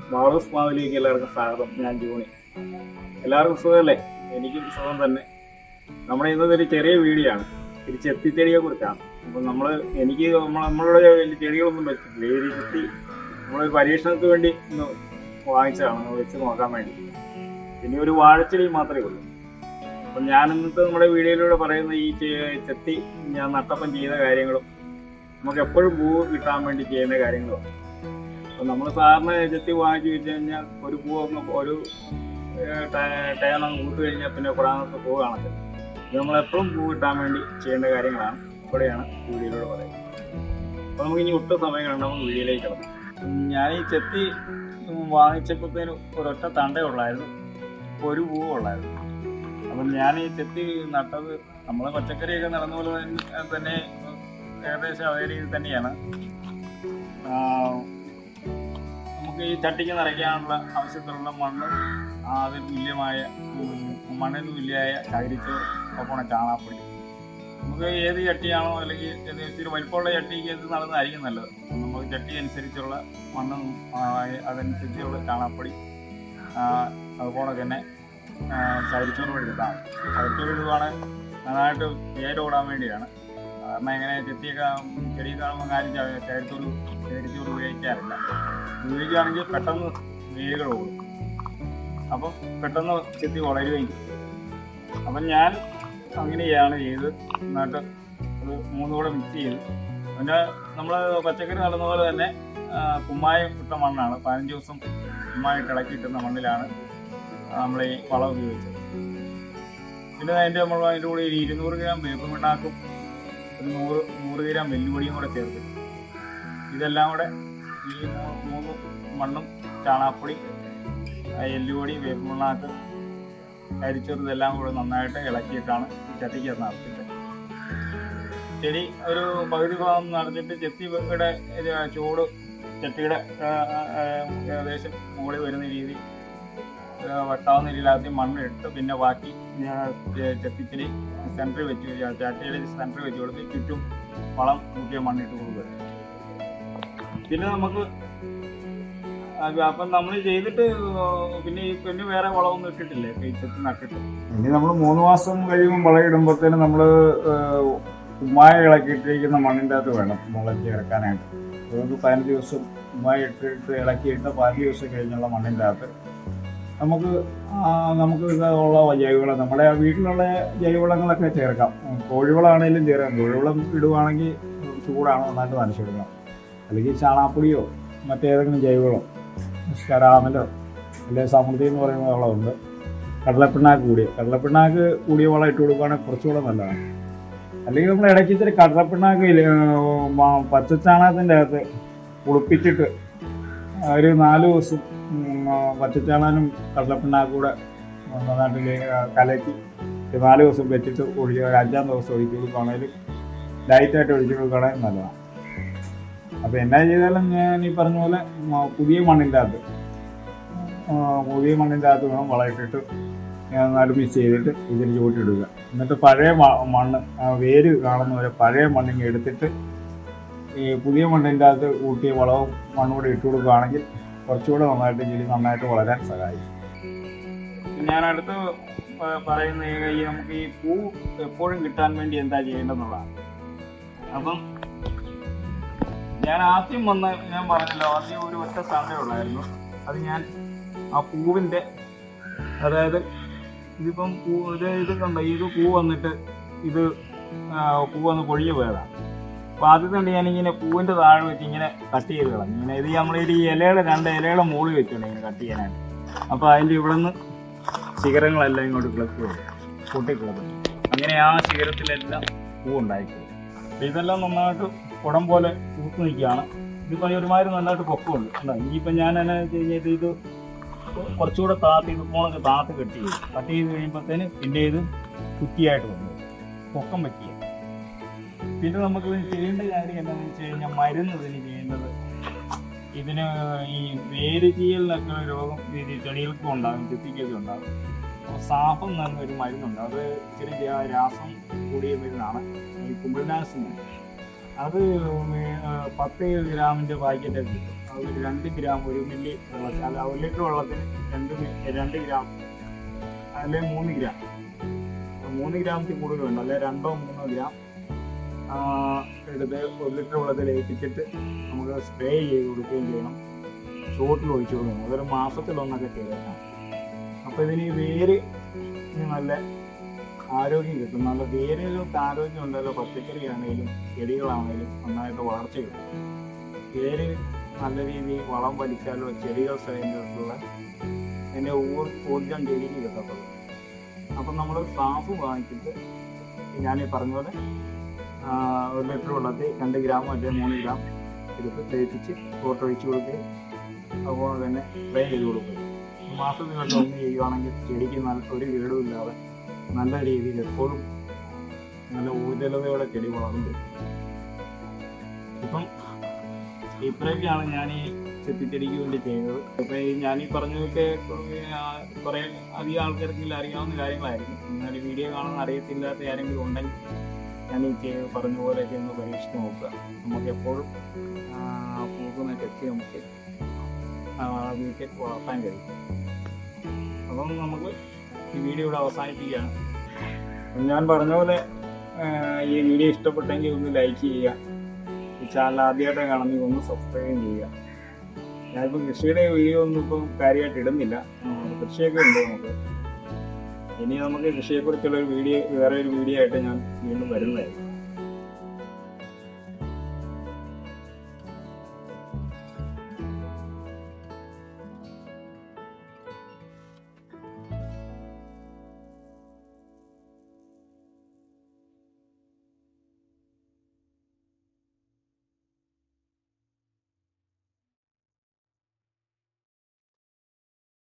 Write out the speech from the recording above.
മാളൂസ് മാവിലേക്ക് എല്ലാവർക്കും സ്വാഗതം ഞാൻ ജൂണി എല്ലാവർക്കും സുഖമല്ലേ എനിക്കും സുഖം തന്നെ നമ്മുടെ ഇന്നത്തെ ഒരു ചെറിയ വീഡിയോ ആണ് ഒരു ചെത്തിച്ചെടിയെ കുറിച്ചാണ് അപ്പം നമ്മൾ എനിക്ക് നമ്മൾ നമ്മളുടെ വലിയ ചെടികളൊന്നും വെച്ചിട്ടില്ല ഈ ഒരു ചെത്തി നമ്മൾ പരീക്ഷണത്തിന് വേണ്ടി ഒന്ന് വാങ്ങിച്ചതാണ് ഒന്ന് വെച്ച് നോക്കാൻ വേണ്ടി ഇനി ഒരു വാഴച്ചെടി മാത്രമേ ഉള്ളൂ അപ്പം ഞാൻ ഇന്നത്തെ നമ്മുടെ വീഡിയോയിലൂടെ പറയുന്ന ഈ ചെ- ചെത്തി ഞാൻ നട്ടപ്പം ചെയ്ത കാര്യങ്ങളും നമുക്ക് എപ്പോഴും പൂ കിട്ടാൻ വേണ്ടി ചെയ്യുന്ന കാര്യങ്ങളും അപ്പം നമ്മൾ സാറിന് ചെത്തി വാങ്ങിച്ചു വെച്ച് കഴിഞ്ഞാൽ ഒരു പൂ അങ്ങ് ഒരു ടേൺ അങ്ങ് കൂട്ട് കഴിഞ്ഞാൽ പിന്നെ കുറാനത്ത് പൂ കാണത്തില്ല ഇത് നമ്മൾ എപ്പോഴും പൂ കിട്ടാൻ വേണ്ടി ചെയ്യേണ്ട കാര്യങ്ങളാണ് ഇവിടെയാണ് വീഡിയോയിലൂടെ പറയുന്നത് അപ്പോൾ നമുക്ക് ഇനി ഒട്ടും സമയം കണ്ട നമുക്ക് വീഡിയോയിലേക്ക് കിടന്നു ഞാൻ ഈ ചെത്തി വാങ്ങിച്ചപ്പോഴത്തേന് ഒരൊറ്റ തണ്ടേ ഉള്ളായിരുന്നു ഒരു പൂ ഉള്ളായിരുന്നു അപ്പം ഞാൻ ഈ ചെത്തി നട്ടത് നമ്മൾ പച്ചക്കറിയൊക്കെ നടന്ന പോലെ തന്നെ- തന്നെ ഏകദേശം അതേ രീതിയിൽ തന്നെയാണ് ആ, നമുക്ക് ഈ ചട്ടിക്ക് നിറയ്ക്കാനുള്ള ആവശ്യത്തിലുള്ള മണ്ണ് ആ, അതിന് തുല്യമായ ഉം, മണ്ണിന് തുല്യമായ ചകിരിച്ചോറ് ഒപ്പം ചാണാപ്പൊടി നമുക്ക് ഏത് ചട്ടിയാണോ അല്ലെങ്കിൽ ഏത് ഇച്ചിരി വലിപ്പമുള്ള ചട്ടിക്ക് ഇത് നടന്നതായിരിക്കും നല്ലത് നമുക്ക് ചട്ടി അനുസരിച്ചുള്ള മണ്ണും ആ, അതനുസരിച്ചുള്ള ചാണാപ്പൊടി ആ, അതുപോലെ തന്നെ ആ, ചകിരിച്ചോറ് കൂടി ഇടാം ചകിരിച്ചോറ് ഇടുവാണെങ്കിൽ നന്നായിട്ട് വേരോടാൻ വേണ്ടിയാണ് കാരണം എങ്ങനെ ചെത്തിയൊക്കെ ചെടി കാണുമ്പോൾ കാര്യം ചകിരിച്ചോറ് ചകിരിച്ചോറ് ഉപയോഗിക്കാറില്ല ഉപയോഗിക്കുകയാണെങ്കിൽ പെട്ടെന്ന് വേരുകൾ ഓടും അപ്പം പെട്ടെന്ന് ചെത്തി വളരുകയും ചെയ്യും അപ്പം ഞാൻ അങ്ങനെയാണ് ചെയ്ത് നന്നായിട്ട് അത് മൂന്നും കൂടെ മിക്സ് ചെയ്ത് പിന്നെ നമ്മൾ പച്ചക്കറി നടുന്ന പോലെ തന്നെ ആ, കുമ്മായം ഇട്ട മണ്ണാണ് പതിനഞ്ച് ദിവസം കുമ്മായിട്ട് ഇളക്കിയിട്ടുന്ന മണ്ണിലാണ് നമ്മൾ ഈ വളം ഉപയോഗിച്ചത് പിന്നെ അതിൻ്റെ നമ്മൾ അതിൻ്റെ കൂടെ ഒരു ഇരുന്നൂറ് ഗ്രാം വേപ്പ് പിണ്ണാക്കും ഒരു നൂറ് നൂറ് ഗ്രാം വെല്ലുപൊടിയും കൂടെ ചേർത്ത് ഇതെല്ലാം കൂടെ ഈ മൂ- മൂന്ന് മണ്ണും ചാണാപ്പൊടി ആ എല്ലുപൊടി വേപ്പ് പിണ്ണാക്ക് കരിച്ചെറുത് ഇതെല്ലാം കൂടെ നന്നായിട്ട് ഇളക്കിയിട്ടാണ് ഈ ചട്ടിക്ക് നടത്തിയിട്ട് ചെടി ഒരു പകുതി ഭാഗം നടന്നിട്ട് ചെത്തിയുടെ ഇത് ചൂട് ചട്ടിയുടെ ആ, ആ, ആ, ഏകദേശം മുകളിൽ വരുന്ന രീതി ആ, വെട്ടാവുന്ന രീതിയിൽ ആദ്യം മണ്ണ് ഇട്ട് പിന്നെ ബാക്കി ഞാൻ ചെത്തിച്ചിരി സെൻറ്ററിൽ വെച്ച് ചട്ടിയുടെ സെൻറ്ററിൽ വെച്ച് കൊടുത്ത് ചുറ്റും വളം കൂട്ടിയ മണ്ണിട്ട് കൊടുക്കുക പിന്നെ നമുക്ക് അത് അപ്പം നമ്മൾ ചെയ്തിട്ട് പിന്നെ ഈ പിന്നെ വേറെ വളമൊന്നും ഇട്ടിട്ടില്ലേ ഈ ചെത്തി നട്ടിട്ട് ഇനി നമ്മൾ മൂന്ന് മാസം കഴിയുമ്പോൾ വളം ഇടുമ്പോഴത്തേനും നമ്മൾ ഉമ്മായ ഇളക്കിയിട്ടിരിക്കുന്ന മണ്ണിൻ്റെ അകത്ത് വേണം മുളച്ച് ഇറക്കാനായിട്ട് അതുകൊണ്ട് പതിനഞ്ച് ദിവസം ഉമ്മായ ഇട്ടിട്ട് ഇളക്കിയിട്ട് പതിനഞ്ച് ദിവസം കഴിഞ്ഞുള്ള മണ്ണിൻ്റെ അകത്ത് നമുക്ക് ആ, നമുക്ക് ഇതുള്ള ജൈവവളം നമ്മുടെ വീട്ടിലുള്ള ജൈവവളങ്ങളൊക്കെ ചേർക്കാം ഉം, കോഴിവളമാണെങ്കിലും ചേർക്കാം കോഴിവളം ഇടുവാണെങ്കിൽ ചൂടാണ് നന്നായിട്ട് നനച്ചെടുക്കണം അല്ലെങ്കിൽ ചാണാപ്പൊടിയോ മറ്റേതെങ്കിലും ജൈവവളം ശരാമലോ അല്ലെങ്കിൽ സമൃദ്ധി എന്ന് പറയുന്ന വളമുണ്ട് കടലപ്പിണ്ണാക്ക് കൂടിയ കടലപ്പിണ്ണാക്ക് കൂടിയ വളം ഇട്ട് കൊടുക്കുകയാണെങ്കിൽ കുറച്ചുകൂടെ നല്ലതാണ് അല്ലെങ്കിൽ നമ്മൾ ഇടയ്ക്ക് ഇത്തിരി കടലപ്പിണ്ണാക്ക് ഇല്ലേ, ഏർ, മ- പച്ചച്ചാണകത്തിൻ്റെ അകത്ത് കുളിപ്പിച്ചിട്ട് ഒരു നാല് ദിവസം ഉം, ആ, പച്ചച്ചാണനും കടലപ്പിണ്ണാക്കും കൂടെ നന്നായിട്ട് ലേ- ആ, കലക്കി ഒരു നാല് ദിവസം വെച്ചിട്ട് ഒഴിച്ച് ഒരു അഞ്ചാം ദിവസം ഒഴിച്ച് കൊടുക്കുകയാണെങ്കിൽ ലൈറ്റായിട്ട് ഒഴിച്ച് കൊടുക്കുകയാണെങ്കിൽ നല്ലതാണ് അപ്പോൾ എന്നാ ചെയ്താലും ഞാൻ ഈ പറഞ്ഞ പോലെ മ- പുതിയ മണ്ണിൻ്റെ അകത്ത് ആ, പുതിയ മണ്ണിൻ്റെ അകത്ത് വേണം വളമിട്ടിട്ട് നന്നായിട്ട് മിക്സ് ചെയ്തിട്ട് ഇതിൽ ചൂട്ടിടുക എന്നിട്ട് പഴയ മ- മണ്ണ് ആ വേര് കാണുന്ന പോലെ പഴയ മണ്ണിങ് എടുത്തിട്ട് ഈ പുതിയ മണ്ണിൻ്റെ അകത്ത് കൂട്ടിയ വളവും മണ്ണും കൂടെ ഇട്ട് കൊടുക്കുകയാണെങ്കിൽ കുറച്ചുകൂടെ നന്നായിട്ട് ചെടി നന്നായിട്ട് വളരാൻ സഹായിക്കും ഞാൻ അടുത്ത് പറയുന്ന ഈ നമുക്ക് ഈ പൂ എപ്പോഴും കിട്ടാൻ വേണ്ടി എന്താ ചെയ്യേണ്ടതെന്നുള്ളതാണ് അപ്പം ഞാൻ ആദ്യം വന്ന ഞാൻ പറഞ്ഞല്ലോ ആദ്യം ഒരു ഒറ്റ സമയമുള്ളായിരുന്നു അത് ഞാൻ ആ പൂവിൻ്റെ അതായത് ഇതിപ്പം പൂ ഇത് ഇത് കണ്ട ഇത് പൂ വന്നിട്ട് ഇത് ആ, പൂ വന്ന് പൊഴിഞ്ഞു പോയതാണ് അപ്പോൾ ആദ്യം തന്നെ ഞാനിങ്ങനെ പൂവിൻ്റെ താഴെ വെച്ച് ഇങ്ങനെ കട്ട് ചെയ്ത് കളഞ്ഞു ഇങ്ങനെ ഇത് നമ്മൾ ഈ ഇലയുടെ രണ്ട് ഇലയുടെ മുകളിൽ വെച്ചിട്ടുണ്ട് ഇങ്ങനെ കട്ട് ചെയ്യാനായിട്ട് അപ്പോൾ അതിൻ്റെ ഇവിടെ നിന്ന് ശിഖരങ്ങളെല്ലാം ഇങ്ങോട്ട് കിളക്കി വരും പൊട്ടിക്കിളക്കും അങ്ങനെ ആ ശിഖരത്തിലെല്ലാം പൂ ഉണ്ടായിക്കോളും അപ്പോൾ ഇതെല്ലാം നന്നായിട്ട് കുടം പോലെ പൂത്ത് നിൽക്കുകയാണ് ഇതിപ്പോൾ ഒരുമാതിരി നന്നായിട്ട് പൊക്കമുണ്ട് അല്ല ഇനിയിപ്പോൾ ഞാൻ എന്നാ വെച്ച് കഴിഞ്ഞാൽ ഇത് കുറച്ചുകൂടെ താത്തി ഇത് പോണൊക്കെ താത്ത് കട്ട് ചെയ്തു കട്ട് ചെയ്ത് കഴിയുമ്പോഴത്തേന് പിന്നെ ഇത് കുറ്റിയായിട്ട് വന്നു പൊക്കം വെക്കുക പിന്നെ നമുക്ക് ഇതിന് ചെയ്യേണ്ട കാര്യം എന്താണെന്ന് വെച്ച് കഴിഞ്ഞാൽ മരുന്ന് ഇതിന് ചെയ്യേണ്ടത് ഇതിന് ഈ വേര് ചീയലിനൊക്കെ ഒരു രോഗം ഈ ചെടികൾക്കും ഉണ്ടാകും ചെത്തിക്കൊക്കെ ഉണ്ടാകും അപ്പോൾ സാഫം എന്ന് ഒരു മരുന്നുണ്ട് അത് ഇച്ചിരി ജാ- രാസം കൂടിയ മരുന്നാണ് ഈ കുമ്പിൾനാസിന് അത് ഏർ പത്ത് ഗ്രാമിൻ്റെ പാക്കറ്റൊക്കെ കിട്ടും ഒരു രണ്ട് ഗ്രാം ഒരു മില്ലി വെള്ളത്തിൽ അല്ല ഒരു ലിറ്റർ വെള്ളത്തിന് രണ്ട് മി- രണ്ട് ഗ്രാം അല്ലെങ്കിൽ മൂന്ന് ഗ്രാം മൂന്ന് ഗ്രാമത്തിൽ കൂടുതൽ വേണ്ട അല്ലെ രണ്ടോ മൂന്നോ ഗ്രാം ആ, എടുത്ത് ഒരു ലിറ്റർ വെള്ളത്തിൽ ഏൽപ്പിച്ചിട്ട് നമുക്ക് സ്പ്രേ ചെയ്ത് കൊടുക്കുകയും ചെയ്യണം ചോട്ടിൽ ഒഴിച്ചു കൊടുക്കണം അതൊരു മാസത്തിലൊന്നൊക്കെ ചെയ്തേക്കാം അപ്പോൾ ഇതിന് ഈ വേര് ഇനി നല്ല ആരോഗ്യം കിട്ടും നല്ല വേരുകൾക്ക് ആരോഗ്യം ഉണ്ടല്ലോ പച്ചക്കറി ആണെങ്കിലും ചെടികളാണെങ്കിലും നന്നായിട്ട് വളർച്ച കിട്ടും വേര് നല്ല രീതിയിൽ വളം വലിച്ചാലോ ചെടികൾ സ്വയംഭരത്തുള്ള അതിൻ്റെ ഊർ ഊർജം ചെടിക്ക് കിട്ടത്തുള്ളൂ അപ്പം നമ്മൾ സാഫ് വാങ്ങിച്ചിട്ട് ഞാൻ ഈ പറഞ്ഞ പോലെ ആ, ഒരു ലിറ്റർ വെള്ളത്തിൽ രണ്ട് ഗ്രാം അല്ലെങ്കിൽ മൂന്ന് ഗ്രാം എടുത്ത് തേപ്പിച്ച് ഫോട്ടോ ഒഴിച്ച് കൊടുക്കുകയും അതുപോലെ തന്നെ സ്പ്രേ ചെയ്ത് കൊടുക്കുക മാസത്തിലൊക്കെ ഒന്ന് ചെയ്യുവാണെങ്കിൽ ചെടിക്ക് നല്ല ഒരു കേടും ഇല്ലാതെ നല്ല രീതിയിൽ എപ്പോഴും നല്ല ഊർജ്ജലതയോടെ ചെടി വളർന്നു വരും. ഇപ്പം ഇത്രയൊക്കെയാണ് ഞാൻ ഈ ചെത്തിച്ചെടിക്ക് വേണ്ടി ചെയ്യുന്നത് ഇപ്പം ഈ ഞാൻ ഈ പറഞ്ഞതൊക്കെ കുറേ അധികം ആൾക്കാർക്കെങ്കിലും അറിയാവുന്ന കാര്യങ്ങളായിരിക്കും എന്നാൽ ഈ വീഡിയോ കാണാൻ അറിയത്തില്ലാത്ത ആരെങ്കിലും ഉണ്ടെങ്കിൽ ഞാൻ ഈ ചെയ്ത് പറഞ്ഞ പോലെയൊക്കെ ഒന്ന് പരീക്ഷിച്ച് നോക്കുക നമുക്ക് എപ്പോഴും ആ, പൂക്കുന്ന ചെത്തി നമുക്ക് ആ, വീട്ടിൽ വളർത്താൻ കഴിയും അപ്പം നമുക്ക് ഈ വീഡിയോ ഇവിടെ അവസാനിപ്പിക്കുകയാണ് അപ്പം ഞാൻ പറഞ്ഞ പോലെ ആ, ഈ വീഡിയോ ഇഷ്ടപ്പെട്ടെങ്കിൽ ഒന്ന് ലൈക്ക് ചെയ്യുക ഈ ചാനൽ ആദ്യമായിട്ട് കാണുന്നെങ്കിൽ ഒന്ന് സബ്സ്ക്രൈബ് ചെയ്യുക ഞാനിപ്പോൾ കൃഷിയുടെ വീഡിയോ ഒന്നും ഇപ്പം കാര്യമായിട്ട് ഇടുന്നില്ല ആ, കൃഷിയൊക്കെ ഉണ്ട് നമുക്ക് ഇനി നമുക്ക് കൃഷിയെക്കുറിച്ചുള്ള ഒരു വീഡിയോ വേറെ ഒരു വീഡിയോ ആയിട്ട് ഞാൻ വീണ്ടും വരുന്നതായിരിക്കും